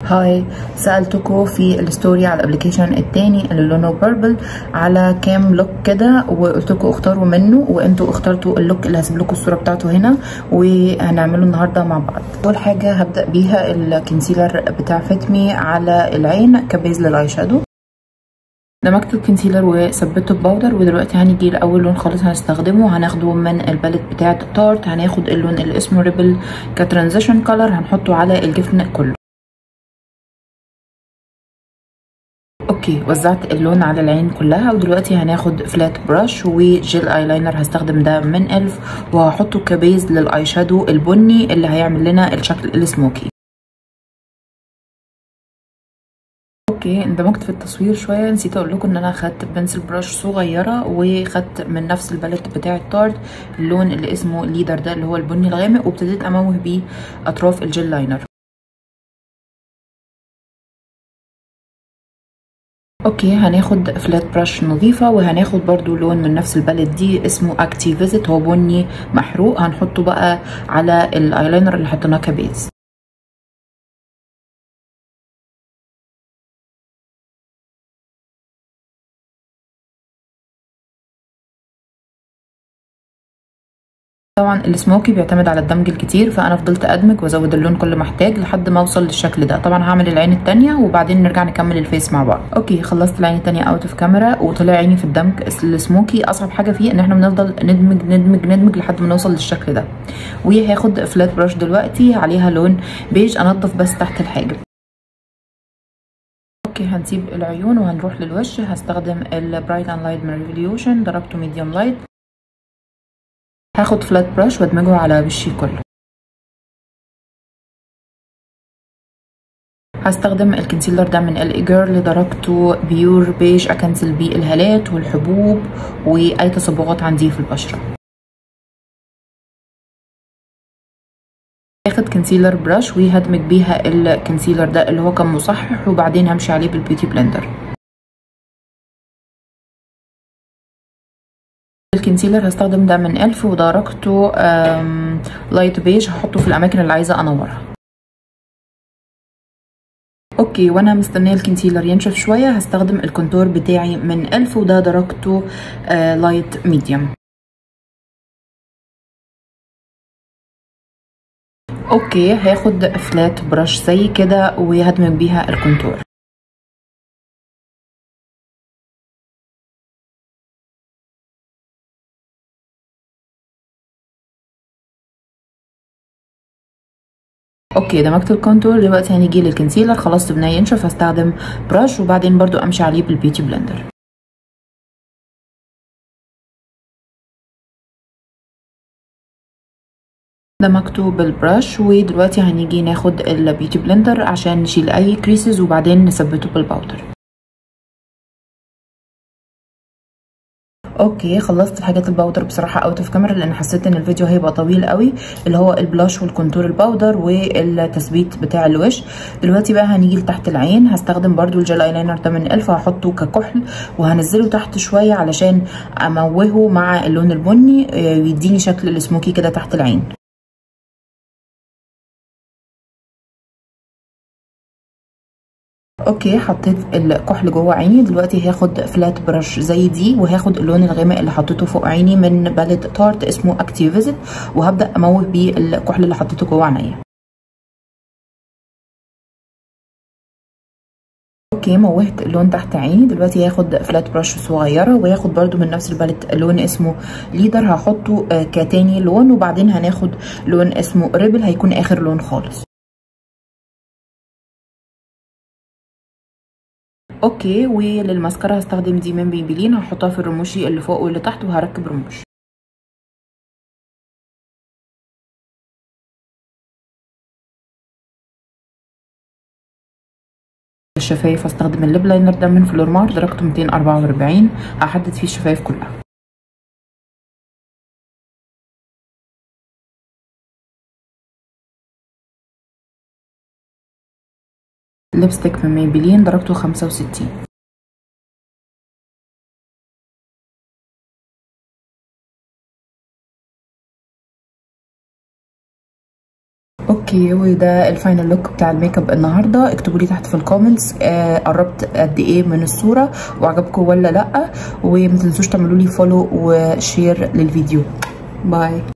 هاي سألتكم في الستوري على الابلكيشن التاني اللي لونه بيربل على كام لوك كده وقلت لكم اختاروا منه وانتوا اخترتوا اللوك اللي هسيب لكم الصوره بتاعته هنا وهنعمله النهارده مع بعض اول حاجه هبدا بيها الكونسيلر بتاع فيتمي على العين كبيز للاي شادو دمجت الكونسيلر وثبته بباودر ودلوقتي هنيجي لاول لون خالص هنستخدمه هناخده من الباليت بتاعه تارت هناخد اللون اللي اسمه ريبل كترانزيشن كولر هنحطه على الجفن كله اوكي وزعت اللون على العين كلها ودلوقتي هناخد فلات براش وجيل ايلاينر هستخدم ده من الف وهحطه كبيز للاي شادو البني اللي هيعمل لنا الشكل السموكي اوكي اندمجت في التصوير شويه نسيت اقول لكم ان انا خدت بنسل براش صغيره وخدت من نفس الباليت بتاع تارت اللون اللي اسمه ليدر ده اللي هو البني الغامق وابتديت اموه بيه اطراف الجيل لاينر اوكي هناخد فلات براش نظيفه وهناخد برضو لون من نفس الباليت دي اسمه اكتي فيزيت هو بني محروق هنحطه بقى على الايلاينر اللي حطيناه كبيز طبعا السموكي بيعتمد على الدمج الكتير فانا فضلت ادمج وازود اللون كل ما احتاج لحد ما اوصل للشكل ده طبعا هعمل العين التانية وبعدين نرجع نكمل الفيس مع بعض اوكي خلصت العين التانية اوت اوف كاميرا وطلع عيني في الدمج السموكي اصعب حاجه فيه ان احنا بنفضل ندمج ندمج ندمج لحد ما نوصل للشكل ده وهاخد فلات براش دلوقتي عليها لون بيج انضف بس تحت الحاجب اوكي هنسيب العيون وهنروح للوش هستخدم البرايت اند لايت من ريفوليوشن ضربته ميديوم لايت هاخد فلات براش وادمجه على وشي كله هستخدم الكونسيلر ده من ال جيرل درجته بيور بيج اكنسل بيه الهالات والحبوب واي تصبغات عندي في البشره هاخد كونسيلر براش وهدمج بيها الكونسيلر ده اللي هو كان مصحح وبعدين همشي عليه بالبيوتي بلندر الكونسيلر هستخدم ده من الف ودرجته لايت بيج هحطه في الاماكن اللي عايزه انورها اوكي وانا مستنيه الكونسيلر ينشف شويه هستخدم الكونتور بتاعي من الف وده درجته آه لايت ميديوم اوكي هاخد فلات براش زي كده وهدمج بيها الكونتور اوكي دمجت الكونتور دلوقتي هنيجي للكونسيلر خلاص سيبناه ينشف هستخدم براش وبعدين برضو امشي عليه بالبيوتي بلندر دمجته بالبراش ودلوقتي هنيجي ناخد البيوتي بلندر عشان نشيل اي كريسز وبعدين نثبته بالباودر اوكي خلصت الحاجات الباودر بصراحه اوت اوف كاميرا لان حسيت ان الفيديو هيبقى طويل قوي اللي هو البلاش والكونتور الباودر والتثبيت بتاع الوش دلوقتي بقى هنيجي لتحت العين هستخدم برده الجel ايلاينر ده من الف هحطه ككحل وهنزله تحت شويه علشان اموهه مع اللون البني يديني شكل السموكي كده تحت العين اوكي حطيت الكحل جوه عيني دلوقتي هاخد فلات براش زي دي وهاخد اللون الغامق اللي حطيته فوق عيني من باليت تارت اسمه اكتيف فيزيت وهبدا اموه بيه الكحل اللي حطيته جوه عينيا اوكي موهت اللون تحت عيني دلوقتي هاخد فلات براش صغيره وهاخد برده من نفس الباليت لون اسمه ليدر هحطه كتاني لون وبعدين هناخد لون اسمه ريبل هيكون اخر لون خالص اوكي وللماسكارا هستخدم دي من بيبلين هحطها في الرموشي اللي فوق واللي تحت وهركب رموش الشفايف هستخدم الليب لاينر ده من فلورمار درجته 244 هحدد فيه الشفايف كلها ليبستيك من ميبلين درجته خمسة وستين اوكي اوكي وده الفاينل لوك بتاع الميك اب النهارده اكتبوا لي تحت في الكومنتس آه قربت قد ايه من الصوره وعجبكم ولا لا وما تنسوش تعملوا لي فولو وشير للفيديو باي